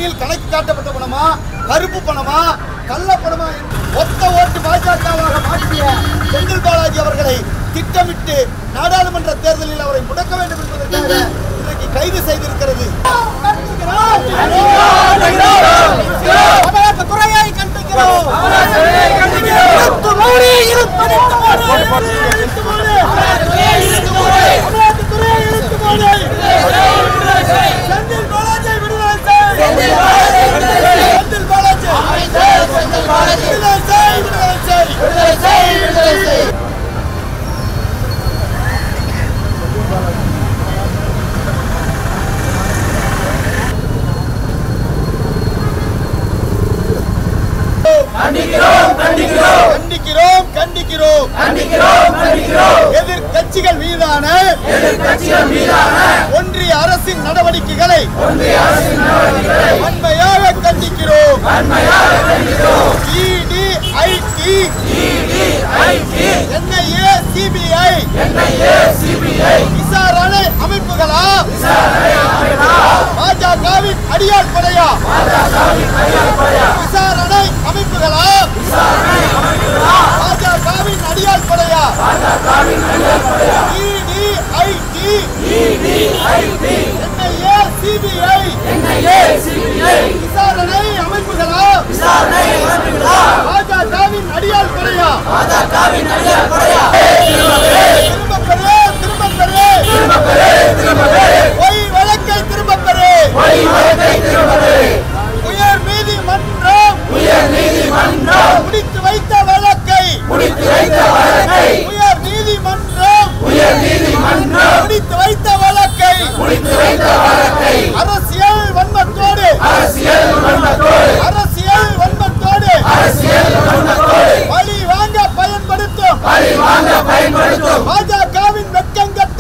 உண்மையில் கணக்கு காட்டப்பட்ட பணமா கருப்பு பணமா கள்ள பணமா என்று ஒத்த ஓட்டு பாஜகவாக மாற்றிய செந்தில் பாலாஜி அவர்களை திட்டமிட்டு நாடாளுமன்ற தேர்தலில் அவரை முடக்க வேண்டும் என்பதற்காக இன்றைக்கு கைது செய்திருக்கிறது அமலாக்கத்துறையை கண்டிக்கிறோம் இழுத்து மூடி, இழுத்து மூடி, இழுத்து மூடி. அமலாக்கத்துறையை இழுத்து மூடி. செந்தில் பாலாஜியை விடுதலை செய். செந்தில் பாலாஜியை விடுதலை செய். செந்தில் பாலாஜி விடுதலை செய், விடுதலை செய். கண்டிக்கிறோம் கண்டிக்கிறோம் எதிர்க்கட்சிகள் மீதான ஒன்றிய அரசின் நடவடிக்கைகளை வன்மையாக கண்டிக்கிறோம் இடி ஐடி என்ஐஏ சிபிஐ விசாரணை அமைப்புகளா பாஜகவின் அடியாள் படையா விசாரணை அமைப்புகளா பாஜகவின் அடியாள் படையா இடி ஐடி என்ஐஏ சிபிஐ விசாரணை அமைப்புகளா பாஜகவின் அடியாள் படையா திரும்ப பெறு திரும்ப பெறு பொய் வழக்கை திரும்ப பெறு உயர் நீதிமன்றம் முடித்து வைத்த வழக்கை உயர் நீதிமன்றம் முடித்து வைத்த வழக்கை அரசியல் வன்மத்தோடு அரசியல் வன்மத்தோடு பழி வாங்க பயன்படுத்தும் பாஜகவின் வெட்கம் கட்ட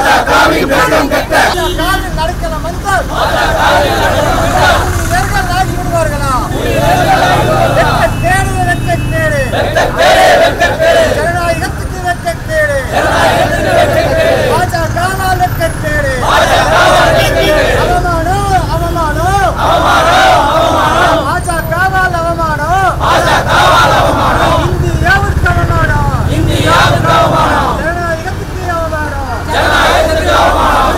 காலில் நடக்கலாம் என்றால் இவர்கள் ஆகி விடுவார்களா வெட்கக்கேடு, வெட்கக்கேடு. ஜனநாயகத்துக்கு வெட்கக்கேடு. பாஜகவால் வெட்கக்கேடு. அவமானம், அவமானம். பாஜகவால் அவமானம். இந்தியாவிற்கு அவமானம். ஜனநாயகத்துக்கு அவமானம்.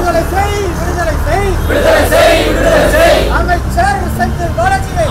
விடுதலை செய், விடுதலை செய். அமைச்சர் செந்தில் பாலாஜியை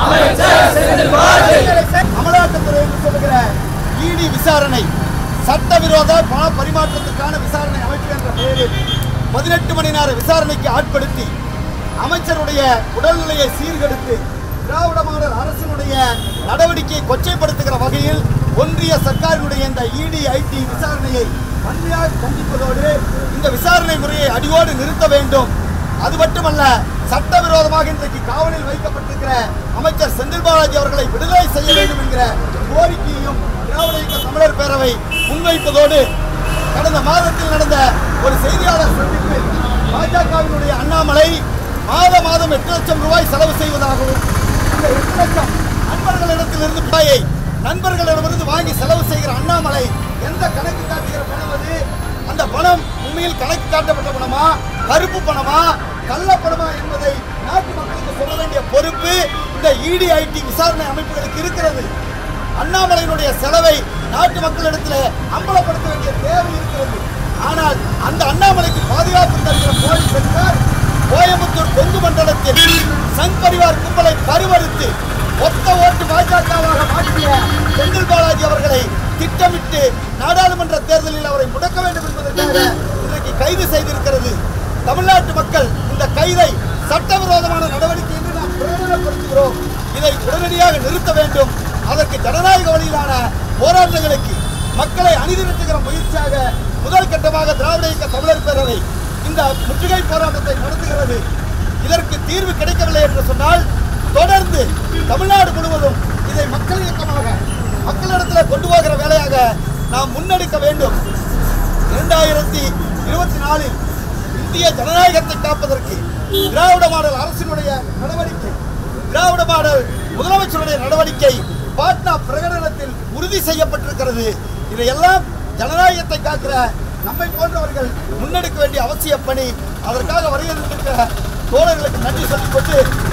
விடுதலை செய். அமலாக்கத்துறை என்று சொல்லுகிற இடி விசாரணை சட்டவிரோத பண பரிமாற்றத்துக்கான விசாரணை அமைப்பு என்ற பெயரில் பதினெட்டு மணி நேர விசாரணைக்கு ஆட்படுத்தி அமைச்சருடைய உடல்நிலையை சீர்கெடுத்து திராவிட மாடல் அரசினுடைய நடவடிக்கையை கொச்சைப்படுத்துகிற வகையில் ஒன்றிய சர்க்காரினுடைய இந்த இடி ஐடி விசாரணையை வன்மையாக கண்டிப்பதோடு இந்த விசாரணை முறையை அடியோடு நிறுத்த வேண்டும் அது மட்டுமல்ல சட்டவிரோதமாக இன்றைக்கு காவலில் வைக்கப்பட்டிருக்கிற அமைச்சர் செந்தில் பாலாஜி அவர்களை விடுதலை செய்ய வேண்டும் என்கிற கோரிக்கையையும் திராவிட இயக்க தமிழர் பேரவை முன்வைப்பதோடு கடந்த மாதத்தில் நடந்த ஒரு செய்தியாளர் சந்திப்பில் பாஜகவினுடைய அண்ணாமலை மாத மாதம் எட்டு லட்சம் ரூபாய் செலவு செய்வதாகவும் இந்த எட்டு லட்சம் நண்பர்களிடத்திலிருந்து ரூபாயை நண்பர்களிடமிருந்து வாங்கி செலவு செய்கிற அண்ணாமலை எந்த கணக்கு காட்டுகிற பணம் அது அந்த பணம் உண்மையில் கணக்கு காட்டப்பட்ட பணமா கருப்பு பணமா கள்ள பணமா என்பதை நாட்டு மக்களுக்கு சொல்ல வேண்டிய பொறுப்பு இந்த இடி ஐடி விசாரணை அமைப்புகளுக்கு இருக்கிறது அண்ணாமலையினுடைய செலவை நாட்டு மக்களிடத்தில் அம்பலப்படுத்த வேண்டிய தேவை இருக்கிறது ஆனால் அந்த அண்ணாமலைக்கு பாதுகாப்பு தருகிற போலீஸ் அதிகார் கோயம்புத்தூர் கொங்கு மண்டலத்தில் சங் பரிவார் கும்பலை பருவறுத்து ஒத்த ஓட்டு பாஜகவாக மாற்றிய செந்தில் பாலாஜி அவர்களை திட்டமிட்டு நாடாளுமன்ற தேர்தலில் அவரை முடக்க வேண்டும் என்பதற்காக இன்றைக்கு கைது செய்திருக்கிறது தமிழ்நாட்டு மக்கள் இந்த கைதை சட்டவிரோதமான நடவடிக்கை என்று நாம் பிரகடனப்படுத்துகிறோம் இதை உடனடியாக நிறுத்த வேண்டும் அதற்கு ஜனநாயக வழியிலான போராட்டங்களுக்கு மக்களை அணிதிரட்டுகிற முயற்சியாக முதல் கட்டமாக திராவிட இயக்க தமிழர் பேரவை இந்த முற்றுகை போராட்டத்தை நடத்துகிறது இதற்கு தீர்வு கிடைக்கவில்லை என்று சொன்னால் தொடர்ந்து தமிழ்நாடு முழுவதும் இதை மக்கள் இயக்கமாக மக்களிடத்தில் கொண்டு போகிற வேலையாக நாம் முன்னெடுக்க வேண்டும் இரண்டாயிரத்தி இருபத்தி நாலில் இந்திய ஜனநாயகத்தை காப்பதற்கு திராவிட மாடல் அரசினுடைய நடவடிக்கை திராவிட மாடல் முதலமைச்சருடைய நடவடிக்கை பாட்னா பிரகடனத்தில் உறுதி செய்யப்பட்டிருக்கிறது இதையெல்லாம் ஜனநாயகத்தை காக்கிற நம்மை போன்றவர்கள் முன்னெடுக்க வேண்டிய அவசிய பணி அதற்காக வருகின்ற தோழர்களுக்கு நன்றி சொல்லிக் கொண்டு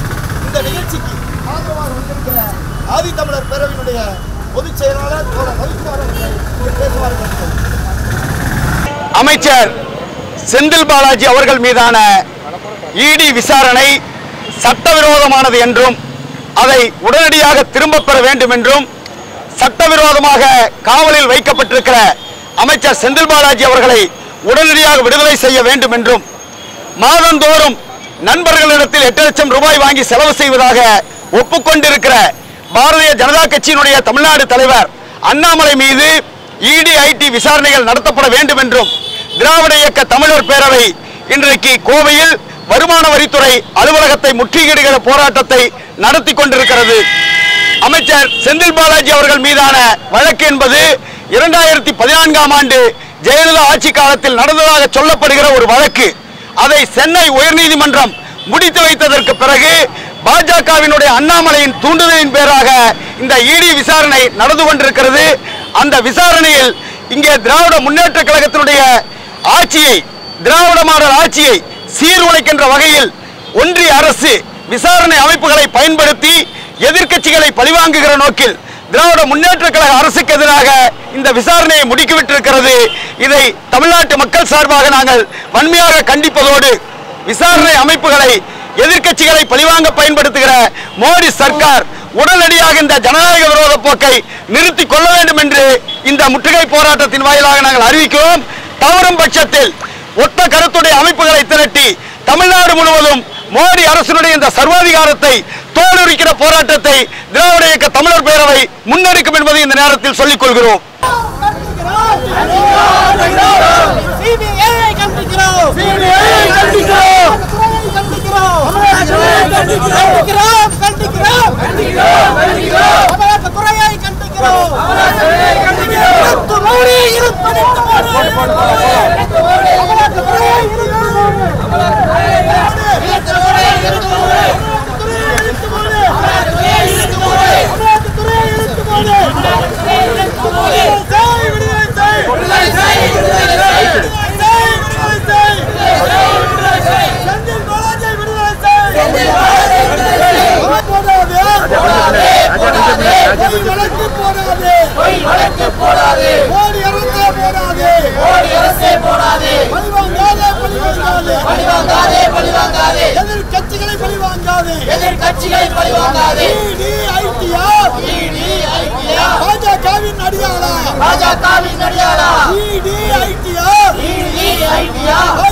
இந்த நிகழ்ச்சிக்கு ஆதரவாக வந்திருக்கிற ஆதித்தமிழர் பேரவையினுடைய பொதுச் செயலாளர் தோழர் ரவிக்குமார் அவர்கள் இங்கு பேசுவார்கள் அமைச்சர் செந்தில் பாலாஜி அவர்கள் மீதான இடி விசாரணை சட்டவிரோதமானது என்றும் அதை உடனடியாக திரும்பப் பெற வேண்டும் என்றும் சட்டவிரோதமாக காவலில் வைக்கப்பட்டிருக்கிற அமைச்சர் செந்தில் பாலாஜி அவர்களை உடனடியாக விடுதலை செய்ய வேண்டும் என்றும் மாதந்தோறும் நண்பர்களிடத்தில் எட்டு லட்சம் ரூபாய் வாங்கி செலவு செய்வதாக ஒப்புக்கொண்டிருக்கிற பாரதிய ஜனதா கட்சியினுடைய தமிழ்நாடு தலைவர் அண்ணாமலை மீது இடி ஐடி விசாரணைகள் நடத்தப்பட வேண்டும் என்றும் திராவிட இயக்க தமிழர் பேரவை இன்றைக்கு கோவையில் வருமான வரித்துறை அலுவலகத்தை முற்றுகையிடுகிற போராட்டத்தை நடத்தி கொண்டிருக்கிறது அமைச்சர் செந்தில் பாலாஜி அவர்கள் மீதான வழக்கு என்பது இரண்டாயிரத்தி பதினான்காம் ஆண்டு ஜெயலலிதா ஆட்சி காலத்தில் நடந்ததாக சொல்லப்படுகிற ஒரு வழக்கு அதை சென்னை உயர்நீதிமன்றம் முடித்து வைத்ததற்கு பிறகு பாஜகவினுடைய அண்ணாமலையின் தூண்டுதலின் பேராக இந்த இடி விசாரணை நடந்து கொண்டிருக்கிறது அந்த விசாரணையில் இங்கே திராவிட முன்னேற்ற கழகத்தினுடைய ஆட்சியை திராவிட மாடல் ஆட்சியை சீர்குலைக்கின்ற வகையில் ஒன்றிய அரசு விசாரணை அமைப்புகளை பயன்படுத்தி எதிர்க்கட்சிகளை பழிவாங்குகிற நோக்கில் திராவிட முன்னேற்ற கழக அரசுக்கு எதிராக இந்த விசாரணையை முடுக்கிவிட்டிருக்கிறது இதை தமிழ்நாட்டு மக்கள் சார்பாக நாங்கள் வன்மையாக கண்டிப்பதோடு விசாரணை அமைப்புகளை எதிர்க்கட்சிகளை பழிவாங்க பயன்படுத்துகிற மோடி சர்க்கார் உடனடியாக இந்த ஜனநாயக விரோத போக்கை நிறுத்தி கொள்ள வேண்டும் என்று இந்த முற்றுகை போராட்டத்தின் வாயிலாக நாங்கள் அறிவிக்கிறோம் தவறும் பட்சத்தில் ஒத்த கருத்துடைய அமைப்புகளை திரட்டி தமிழ்நாடு முழுவதும் மோடி அரசினுடைய இந்த சர்வாதிகாரத்தை தோலுரிக்கிற போராட்டத்தை திராவிட இயக்க தமிழர் பேரவை முன்னெடுக்கும் என்பதை இந்த நேரத்தில் சொல்லிக் கொள்கிறோம் சிபிஐ கண்டிக்கிறோம் CBI கண்டிக்கிறோம். கண்டிக்கிறோம் கண்டிக்கிறோம் கண்டிக்கிறோம் கண்டிக்கிறோம் அமலாக்கத்துறையை கண்டிக்கிறோம் இருத்து மூடி இருத்து மூடி அமலாக்கத்துறையை இருத்து மோடி அரசே போடாதே பழிவாங்காதே பழிவாங்காதே எதிர்க்கட்சிகளை பழிவாங்காதே எதிர்கட்சிகளை பழிவாங்காதே இடி ஐடியா இடி ஐடியா பாஜகவின் அடியாளா பாஜகவின் அடியாளா இடி ஐடியா இடி ஐடியா பாஜக